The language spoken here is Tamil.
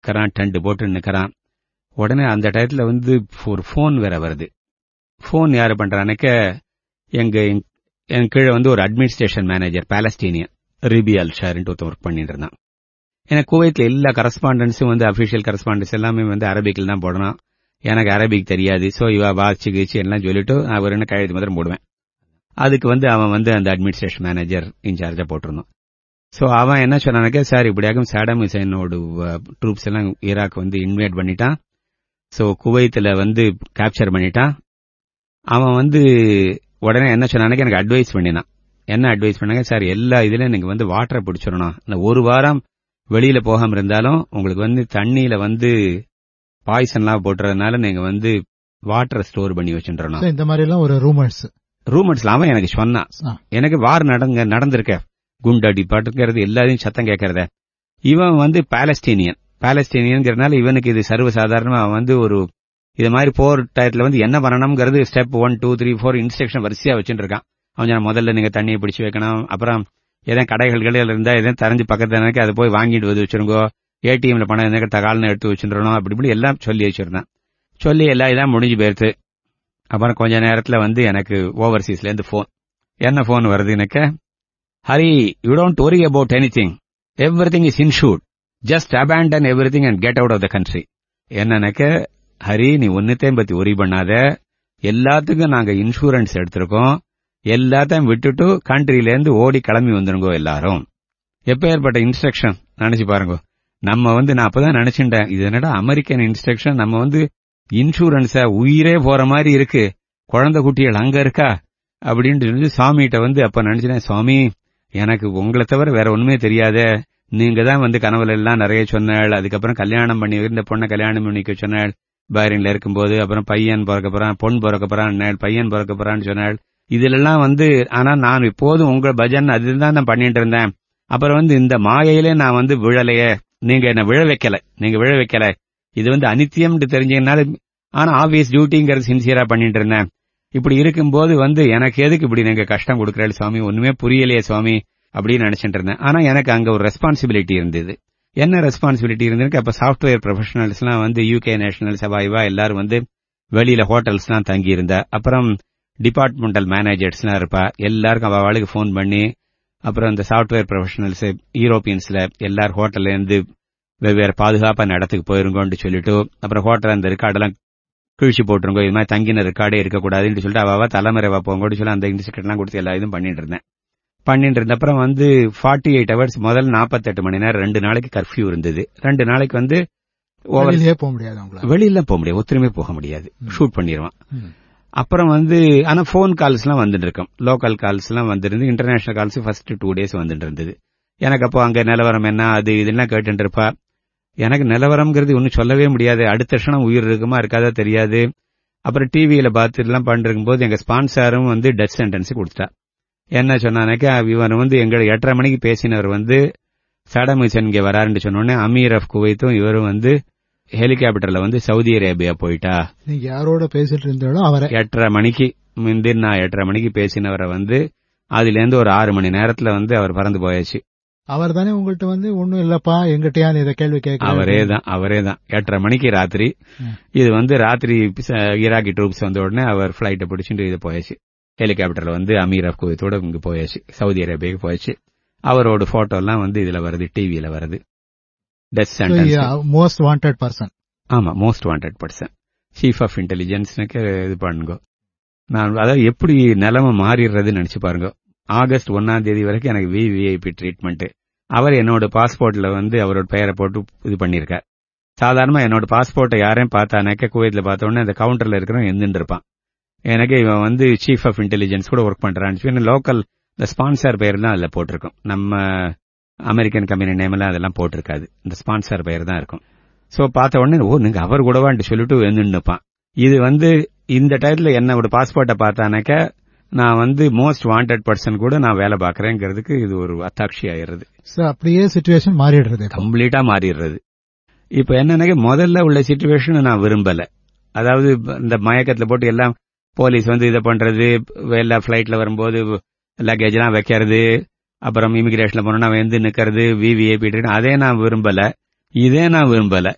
நிக்கிறான் டென்ட் போட்டு நிக்கிறான் உடனே அந்த டயத்துல வந்து ஒரு ஃபோன் வேற வருது ஃபோன் யாரு பண்றானக்க எங்க எங்க- என் கீழே வந்து ஒரு அட்மினிஸ்ட்ரேஷன் மேனேஜர் பாலஸ்டீனியன் ரிபி அல் ஷார்ன்ட்டு ஒருத்தன் ஒர்க் பண்ணிட்டு இருந்தான் எனக்கு குவைத்தில் எல்லா கரஸ்பாண்டன்ஸும் வந்து அபிஷியல் கரஸ்பாண்டன்ஸ் எல்லாமே வந்து அரபிக்கில் தான் போடணும் எனக்கு அரபிக் தெரியாது ஸோ இவ வாச்சு கீச்சு எல்லாம் சொல்லிட்டு நான் ஒரு என்ன கழுத்து மாத்திரம் போடுவேன் அதுக்கு வந்து அவன் வந்து அந்த அட்மினிஸ்ட்ரேஷன் மேனேஜர் இன்சார்ஜா போட்டிருந்தான் ஸோ அவன் என்ன சொன்னானக்க சார் இப்படியாகும் சாடம் ஹுசைனோட ட்ரூப்ஸ் எல்லாம் ஈராக் வந்து இன்வைட் பண்ணிட்டான் ஸோ குவைத்தில் வந்து கேப்சர் பண்ணிட்டான் அவன் வந்து உடனே என்ன சொன்னானக்க எனக்கு அட்வைஸ் பண்ணினான் என்ன அட்வைஸ் பண்ணாங்க சார் எல்லா இதுலயும் நீங்க வந்து வாட்டரை பிடிச்சிடணும் இந்த ஒரு வாரம் வெளியில போகாம இருந்தாலும் உங்களுக்கு வந்து தண்ணியில வந்து பாய்சன்லாம் போட்டுறதுனால நீங்க வந்து வாட்டரை ஸ்டோர் பண்ணி வச்சுன்றணும் So, இந்த மாதிரி எல்லாம் ஒரு ரூமர்ஸ் ரூமர்ஸ்ல அவன் எனக்கு சொன்னான் ஆ. எனக்கு வார் நடங்க நடந்திருக்க குண்டடி பட்டுக்கிறது எல்லாரையும் சத்தம் கேட்கறத இவன் வந்து பாலஸ்தீனியன் பாலஸ்தீனியன்கிறனால இவனுக்கு இது சர்வசாதாரணமா அவன் வந்து ஒரு இது மாதிரி போர் டயத்துல வந்து என்ன பண்ணணுங்கிறது step one two three four instruction வரிசையா வச்சுட்டு இருக்கான் அவன் சொன்னான், முதல்ல நீங்க தண்ணியை பிடிச்சு வைக்கணும் அப்புறம் ஏதாவது கடைகள் கடையில் இருந்தா எதாவது தெரிஞ்சு பக்கத்துல எனக்கு அதை போய் வாங்கிட்டு வந்து வச்சிருங்கோ ஏடிஎம்ல பணம் இருந்தா தகால்னு எடுத்து வச்சுருந்தோம் அப்படி இப்படி எல்லாம் சொல்லி வச்சிருந்தான் சொல்லி எல்லாம் இதான் முடிஞ்சு போயிருச்சு அப்புறம் கொஞ்ச நேரத்துல வந்து எனக்கு ஓவர்சீஸ்ல இருந்து போன் என்ன போன் வருது எனக்கு Hari you don't worry about anything everything is insured just abandon everything and get out of the country என்னக்க ஹரி நீ ஒன்னுத்தையும் பத்தி ஒரி பண்ணாத எல்லாத்துக்கும் நாங்க இன்சூரன்ஸ் எடுத்திருக்கோம் எல்லாத்தையும் விட்டுட்டு கண்ட்ரில இருந்து ஓடி கிளம்பி வந்துருங்கோ எல்லாரும் எப்ப ஏற்பட்ட இன்ஸ்ட்ரக்ஷன் நினைச்சு பாருங்க நம்ம வந்து நான் அப்பதான் நினைச்சுட்டேன் இது என்னடா அமெரிக்கன் இன்ஸ்ட்ரக்ஷன் நம்ம வந்து இன்சூரன்ஸ உயிரே போற மாதிரி இருக்கு குழந்தை குட்டிகள் அங்க இருக்கா அப்படின்னு சொல்லி சாமிகிட்ட வந்து அப்ப நினைச்சிட்டேன் சுவாமி எனக்கு உங்களை தவிர வேற ஒண்ணுமே தெரியாதே நீங்க தான் வந்து கனவுல எல்லாம் நிறைய சொன்னாள் அதுக்கப்புறம் கல்யாணம் பண்ணி இந்த பொண்ணை கல்யாணம் பண்ணிக்க சொன்னாள் பைரன்ல இருக்கும்போது அப்புறம் பையன் பிறக்க போறான் பொன் பிறக்க போறான் பையன் பிறக்க போறான்னு சொன்னாள் இதுலெல்லாம் வந்து ஆனா நான் இப்போதும் உங்க பஜன் அதுதான் நான் பண்ணிட்டு இருந்தேன் அப்புறம் வந்து இந்த மாயையிலே நான் வந்து விழலையே நீங்க என்ன விழ வைக்கல நீங்க விழ வைக்கல இது வந்து அனித்தியம்னு தெரிஞ்சதுனால ஆனா ஆபீஸ் டியூட்டிங்கிறது சின்சியரா பண்ணிட்டு இருந்தேன் இப்படி இருக்கும்போது வந்து எனக்கு எதுக்கு இப்படி நீங்க கஷ்டம் கொடுக்கறேன் சுவாமி ஒண்ணுமே புரியலையே சுவாமி அப்படின்னு நினைச்சிட்டு இருந்தேன் ஆனா எனக்கு அங்க ஒரு ரெஸ்பான்சிபிலிட்டி இருந்தது என்ன ரெஸ்பான்சிபிலிட்டி இருந்ததுக்கு அப்ப சாஃப்ட்வேர் ப்ரொஃபஷனல்ஸ் எல்லாம் வந்து யூகே நேஷனல் சபாய்வா எல்லாரும் வந்து வெளியில ஹோட்டல்ஸ் எல்லாம் தங்கி இருந்தா அப்புறம் டிபார்ட்மெண்டல் மேனேஜர்ஸ் எல்லாம் இருப்பா எல்லாருக்கும் அவ அவளுக்கு ஃபோன் பண்ணி அப்புறம் இந்த சாஃப்ட்வேர் ப்ரொஃபஷனல்ஸ் யூரோப்பியன்ஸ்ல எல்லாரும் ஹோட்டல்ல இருந்து வெவ்வேறு பாதுகாப்பான இடத்துக்கு போயிருங்கோன்னு சொல்லிட்டு அப்புறம் ஹோட்டல் அந்த ரெக்கார்டெல்லாம் கிழிச்சு போட்டுருங்க இது மாதிரி தங்கின ரெக்கார்டே இருக்கக்கூடாதுன்னு சொல்லிட்டு அவ அவ தலைமுறை போங்கன்னு சொல்லி அந்த இன்ஸ்டிகேட்லாம் கொடுத்து எல்லா இதுவும் பண்ணிட்டு இருந்தேன் பண்ணிட்டு இருந்த அப்புறம் வந்து ஃபார்ட்டி எயிட் ஹவர்ஸ் முதல் நாற்பத்தெட்டு மணி நேரம் ரெண்டு நாளைக்கு கர்ஃபியூ இருந்தது ரெண்டு நாளைக்கு வந்து over- வெளியிலே போக முடியாது அவங்களால வெளியில போக முடியாது ஒத்துருமே போக முடியாது ம். ஷூட் பண்ணிடுவான் ம். அப்புறம் வந்து ஆனா ஃபோன் கால்ஸ் எல்லாம் வந்துட்டு இருக்கும் லோக்கல் கால்ஸ் எல்லாம் வந்திருந்து international calls first two days வந்துட்டு இருந்தது எனக்கு அப்போ அங்க நிலவரம் என்ன அது இதெல்லாம் கேட்டுட்டு இருப்பா எனக்கு நிலவரம்ங்கிறது ஒன்னும் சொல்லவே முடியாது அடுத்த க்ஷணம் உயிர் இருக்குமா இருக்காதா தெரியாது அப்புறம் டிவியில பார்த்து எல்லாம் பண்ணிருக்கும் போது எங்க ஸ்பான்சரும் வந்து டெத் சென்டென்ஸ் கொடுத்துட்டா என்ன சொன்னானாக்கா இவன் வந்து எங்களை எட்டரை மணிக்கு பேசினவர் வந்து சடம் ஹுசேன் இங்க வராருன்னு சொன்னோடனே அமீர் ஆஃப் குவைத்தும் இவரும் வந்து ஹெலிகாப்டர்ல வந்து சவுதி அரேபியா போயிட்டா நீங்க யாரோட பேசிட்டு இருந்தாலும் அவரை எட்டரை மணிக்கு முந்தி நான் எட்டரை மணிக்கு பேசினவரை வந்து அதுல இருந்து ஒரு ஆறு மணி நேரத்துல வந்து அவர் பறந்து போயாச்சு அவர் தானே உங்கள்ட்ட வந்து ஒண்ணும் இல்லப்பா எங்கிட்டயா இதை கேள்வி கேட்க அவரே தான் அவரே தான் எட்டரை மணிக்கு ராத்திரி ம். இது வந்து ராத்திரி ச- ஈராக்கி ட்ரூப்ஸ் வந்த உடனே அவர் பிளைட்டை பிடிச்சிட்டு இது போயாச்சு ஹெலிகாப்டர்ல வந்து அமீர் ஆஃப் குவைத்தோட இங்க போயாச்சு சவுதி அரேபியாவுக்கு போயாச்சு அவரோட போட்டோ எல்லாம் வந்து இதுல வருது டிவியில வருது death sentence most wanted person ஆமா most wanted person chief of இன்டெலிஜென்ஸ்னுக்கு இது பண்ணுங்க நான் அதாவது எப்படி நிலைமை மாறிடுறதுன்னு நினைச்சு பாருங்க ஆகஸ்ட் ஒன்னாம் தேதி வரைக்கும் எனக்கு விவிஐபி ட்ரீட்மெண்ட் அவர் என்னோட பாஸ்போர்ட்ல வந்து அவரோட பெயரை போட்டு இது பண்ணிருக்கார் சாதாரணமா என்னோட பாஸ்போர்ட்டை யாரையும் பார்த்தானாக்க குவைத்ல பார்த்த உடனே அந்த கவுண்டர்ல இருக்கிறவன் எந்துட்டு இருப்பான் எனக்கு இவன் வந்து சீஃப் ஆஃப் இன்டெலிஜென்ஸ் கூட ஒர்க் பண்றான்னு சொல்லி லோக்கல் இந்த ஸ்பான்சர் பெயர் தான் அதுல போட்டிருக்கும் நம்ம அமெரிக்கன் கம்பெனி நேம் எல்லாம் அதெல்லாம் போட்டிருக்காது இந்த ஸ்பான்சர் பெயர் தான் இருக்கும் சோ பார்த்த உடனே ஓ நீங்க அவர் கூடவான்ட்டு சொல்லிட்டு வந்து நிப்பான் இது வந்து இந்த டயத்துல என்னோட பாஸ்போர்ட்டை பார்த்தானாக்க நான் வந்து மோஸ்ட் வாண்டட் பர்சன் கூட நான் வேலை பார்க்கறேங்கிறதுக்கு இது ஒரு அத்தாட்சி ஆயிடுறது சோ அப்படியே சுச்சுவேஷன் மாறிடுறது இப்போ. கம்ப்ளீட்டா மாறிடுறது இப்ப என்னன்னாக்க முதல்ல உள்ள சுச்சுவேஷன் நான் விரும்பல அதாவது இந்த மயக்கத்துல போட்டு எல்லாம் போலீஸ் வந்து இதை பண்றது எல்லா பிளைட்ல வரும்போது லக்கேஜ் எல்லாம் வைக்கிறது அப்புறம் இமிகிரேஷன்ல போனோம்னா வந்து நிக்கிறது விவிஐபி அதே நான் விரும்பல இதே நான் விரும்பல